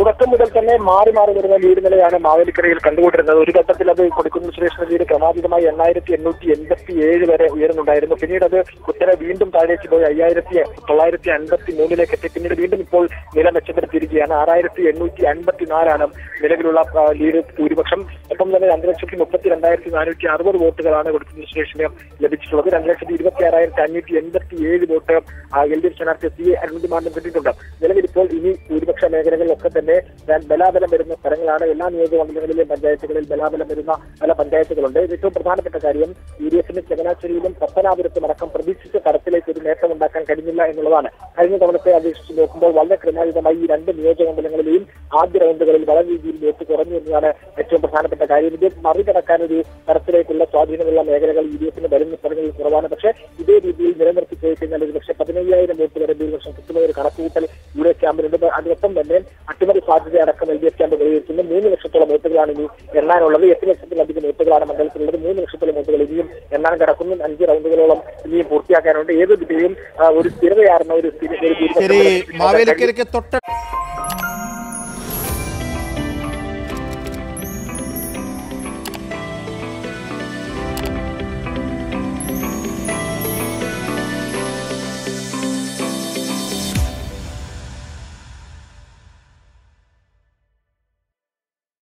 തുടക്കം മുതൽ തന്നെ മാറി മാറി വരുന്ന ലീഡ് നിലയാണ് മാവേലിക്കരയിൽ കണ്ടുകൊണ്ടിരുന്നത് ഒരു ഘട്ടത്തിൽ അത് കൊടുക്കുന്ന സുരേഷിന്റെ ലീഡ് ക്രമാതീതമായി എണ്ണായിരത്തി എണ്ണൂറ്റി എൺപത്തി ഏഴ് വരെ ഉയർന്നുണ്ടായിരുന്നു പിന്നീട് അത് കുത്തനെ വീണ്ടും താഴേക്ക് പോയി അയ്യായിരത്തി തൊള്ളായിരത്തി അൻപത്തി മൂന്നിലേക്ക് എത്തി പിന്നീട് വീണ്ടും ഇപ്പോൾ നില മെച്ചപ്പെടുത്തിയിരിക്കുകയാണ് ആറായിരത്തി എണ്ണൂറ്റി അൻപത്തി നാലാണ് നിലവിലുള്ള ആ, ലീഡ് ഭൂരിപക്ഷം ഒപ്പം തന്നെ രണ്ട് ലക്ഷത്തി മുപ്പത്തി രണ്ടായിരത്തി നാനൂറ്റി അറുപത് വോട്ടുകളാണ് കൊടുക്കുന്ന സുരേഷിന് ലഭിച്ചിട്ടുള്ളത് രണ്ട് ലക്ഷത്തി ഇരുപത്തി ആറായിരത്തി അഞ്ഞൂറ്റി എൺപത്തി ഏഴ് വോട്ട് എൽ ഡി എഫ് സ്ഥാനാർത്ഥി സി എ അരുൺകുമാറിന് കിട്ടിയിട്ടുണ്ട് നിലവിൽ ഇപ്പോൾ ഇനി ഭൂരിപക്ഷ മേഖലകളിലൊക്കെ തന്നെ ഞാൻ ബലാബലം വരുന്ന സ്ഥലങ്ങളാണ് എല്ലാ നിയോജകമണ്ഡലങ്ങളിലെയും പഞ്ചായത്തുകളിൽ ബലാബലം വരുന്ന പല പഞ്ചായത്തുകളുണ്ട് ഇത് ഏറ്റവും പ്രധാനപ്പെട്ട കാര്യം യു ഡി എഫിന് ചങ്ങനാശ്ശേരിയിലും പത്തനാപുരത്തും അടക്കം പ്രതീക്ഷിച്ച തരത്തിലേക്ക് ഒരു നേട്ടം ഉണ്ടാക്കാൻ കഴിഞ്ഞില്ല എന്നുള്ളതാണ് കഴിഞ്ഞ തവണത്തെ അപേക്ഷിച്ച് നോക്കുമ്പോൾ വളരെ ക്രമാതീതമായി ഈ രണ്ട് നിയോജകമണ്ഡലങ്ങളിലെയും ആദ്യ റൗണ്ടുകളിൽ വളരെ രീതിയിൽ വോട്ട് കുറഞ്ഞു എന്നതാണ് ഏറ്റവും പ്രധാനപ്പെട്ട കാര്യം ഇത് മറികടക്കാൻ ഒരു തരത്തിലേക്കുള്ള സ്വാധീനമുള്ള മേഖലകൾ യു ഡി എഫിന് വരുന്ന സ്ഥലങ്ങളിൽ കുറവാണ് പക്ഷേ ഇതേ രീതിയിൽ നിലനിർത്തി പോയി കഴിഞ്ഞാൽ ഒരു പക്ഷേ പതിനയ്യായിരം വോട്ട് വരെ ഭൂരിപക്ഷം കിട്ടുന്ന ഒരു കണക്കുകൂട്ടൽ യു ഡി എഫ് ക്യാമ്പിനുണ്ട് അതിനൊപ്പം തന്നെ അട്ടിമറി സാധ്യത അടക്കം എൽ ഡി എഫ് ക്യാമ്പ് വിലയിരുത്തുന്നു മൂന്ന് ലക്ഷത്തോളം വോട്ടുകളാണ് ഇനി എണ്ണാനുള്ളത് എട്ട് ലക്ഷത്തിലധികം വോട്ടുകളാണ് മണ്ഡലത്തിലുള്ളത് മൂന്ന് ലക്ഷത്തോളം വോട്ടുകൾ ഇനിയും എണ്ണാൻ കിടക്കുന്നു അഞ്ച് റൗണ്ടുകളോളം ഇനിയും പൂർത്തിയാക്കാനുണ്ട് ഏത് ദിശയും ആ, ഒരു സ്ഥിരതയാർന്ന ഒരു സ്ഥിര- ഒരു ഭൂരിപക്ഷം ശരി വരെ മാവേലിക്കരയ്ക്ക് തൊട്ട